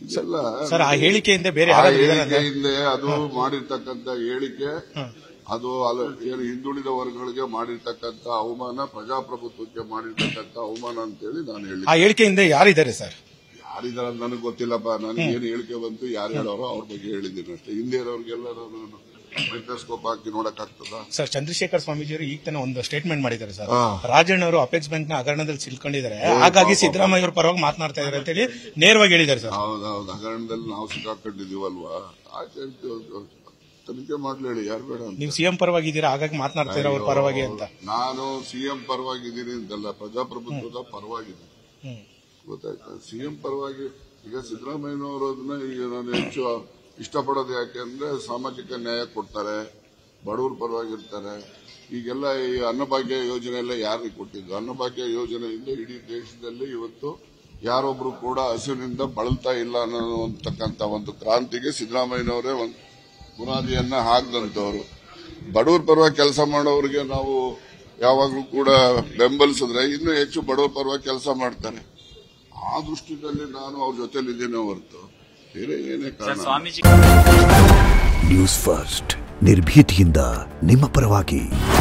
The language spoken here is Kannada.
ಇದೆಲ್ಲ ಸರ್ ಆ ಹೇಳಿಕೆಯಿಂದ ಬೇರೆ ಆ ಯಾರಾದ್ರೂ ಇದಾರಾ? ಹೇಳಿಕೆಯಿಂದ ಅದು ಮಾಡಿರ್ತಕ್ಕಂಥ ಹೇಳಿಕೆ ಅದು ಅಲ್ಲ ಏನು ಹಿಂದುಳಿದ ವರ್ಗಗಳಿಗೆ ಮಾಡಿರ್ತಕ್ಕಂಥ ಅವಮಾನ ಪ್ರಜಾಪ್ರಭುತ್ವಕ್ಕೆ ಮಾಡಿರ್ತಕ್ಕಂಥ ಅವಮಾನ ಅಂತೇಳಿ ನಾನು ಹೇಳಿ ಆ ಹೇಳಿಕೆಯಿಂದ ಯಾರಿದ್ದಾರೆ ಸರ್ ಯಾರಿದಾರ ನನಗೆ ಗೊತ್ತಿಲ್ಲಪ್ಪ ನನಗೆ ಏನು ಹೇಳಿಕೆ ಬಂತು ಯಾರು ಹೇಳೋರೋ ಅವ್ರ ಬಗ್ಗೆ ಹೇಳಿದ್ದೀನಿ ಅಷ್ಟೇ ಹಿಂದೆ ಇರೋರಿಗೆಲ್ಲ ನಾನು ಮೈಕ್ರೋಸ್ಕೋಪ್ ಹಾಕಿ ನೋಡಕ್ ಆಗ್ತದ ಸರ್ ಚಂದ್ರಶೇಖರ್ ಸ್ವಾಮೀಜಿಯವರು ಈಗ ತಾನೇ ಒಂದು ಸ್ಟೇಟ್ಮೆಂಟ್ ಮಾಡಿದ್ದಾರೆ ಸರ್ ಹಾ. ರಾಜಣ್ಣ ಅವರು ಅಪೆಕ್ಸ್ ಬ್ಯಾಂಕ್ ನ ಹಗರಣದಲ್ಲಿ ಸಿಲ್ಕೊಂಡಿದ್ದಾರೆ ಹಾಗಾಗಿ ಸಿದ್ದರಾಮಯ್ಯ ಅವರ ಪರವಾಗಿ ಮಾತನಾಡ್ತಾ ಇದ್ದಾರೆ ಅಂತೇಳಿ ನೇರವಾಗಿ ಹೇಳಿದ್ದಾರೆ ಸರ್ ಹೌದೌದು ಹಗರಣದಲ್ಲಿ ನಾವು ಸಿಕ್ಕಾಕೊಂಡಿದೀವಲ್ವಾ ಆಯ್ತು ತನಿಖೆ ಮಾಡ್ಲಿ ಹೇಳಿ ಯಾರು ಬೇಡ ಅಂತ ನೀವು ಸಿಎಂ ಪರವಾಗಿದ್ದೀರಾ ಹಾಗಾಗಿ ಮಾತನಾಡ್ತಾ ಇರೋ ಅವ್ರ ಪರವಾಗಿ ಅಂತ ನಾನು ಸಿಎಂ ಪರವಾಗಿದ್ದೀನಿ ಅಂತಲ್ಲ ಪ್ರಜಾಪ್ರಭುತ್ವದ ಪರವಾಗಿದ್ದೀನಿ ಹ್ಮ್. ಗೊತ್ತಾಯ್ತಾ ಸಿಎಂ ಪರವಾಗಿ ಈಗ ಸಿದ್ದರಾಮಯ್ಯನವರು ಅದನ್ನ ಈಗ ನಾನು ಹೆಚ್ಚು ಇಷ್ಟಪಡೋದು ಯಾಕೆ ಅಂದ್ರೆ ಸಾಮಾಜಿಕ ನ್ಯಾಯ ಕೊಡ್ತಾರೆ ಬಡವರ ಪರವಾಗಿರ್ತಾರೆ ಈಗೆಲ್ಲ ಈ ಅನ್ನಭಾಗ್ಯ ಯೋಜನೆ ಎಲ್ಲ ಯಾರಿಗೆ ಕೊಟ್ಟಿದ್ದು ಅನ್ನಭಾಗ್ಯ ಯೋಜನೆಯಿಂದ ಇಡೀ ದೇಶದಲ್ಲಿ ಇವತ್ತು ಯಾರೊಬ್ರು ಕೂಡ ಹಸಿವಿನಿಂದ ಬಳಲ್ತಾ ಇಲ್ಲ ಅನ್ನೋತಕ್ಕಂಥ ಒಂದು ಕ್ರಾಂತಿಗೆ ಸಿದ್ದರಾಮಯ್ಯನವರೇ ಒಂದು ಬುನಾದಿಯನ್ನ ಹಾಕ್ದಂತವ್ರು ಬಡವರ ಪರವಾಗಿ ಕೆಲಸ ಮಾಡೋರಿಗೆ ನಾವು ಯಾವಾಗಲೂ ಕೂಡ ಬೆಂಬಲಿಸಿದ್ರೆ ಇನ್ನೂ ಹೆಚ್ಚು ಬಡವರ ಪರವಾಗಿ ಕೆಲಸ ಮಾಡ್ತಾರೆ ಆ ದೃಷ್ಟಿಯಲ್ಲಿ ನಾನು ಅವ್ರ ಜೊತೆಲಿದ್ದೇನೆ ಹೊರತು ಬೇರೆ ಏನೇ ಕಾರಣ ಸ್ವಾಮೀಜಿ ನ್ಯೂಸ್ ಫಸ್ಟ್ ನಿರ್ಭೀತಿಯಿಂದ ನಿಮ್ಮ ಪರವಾಗಿ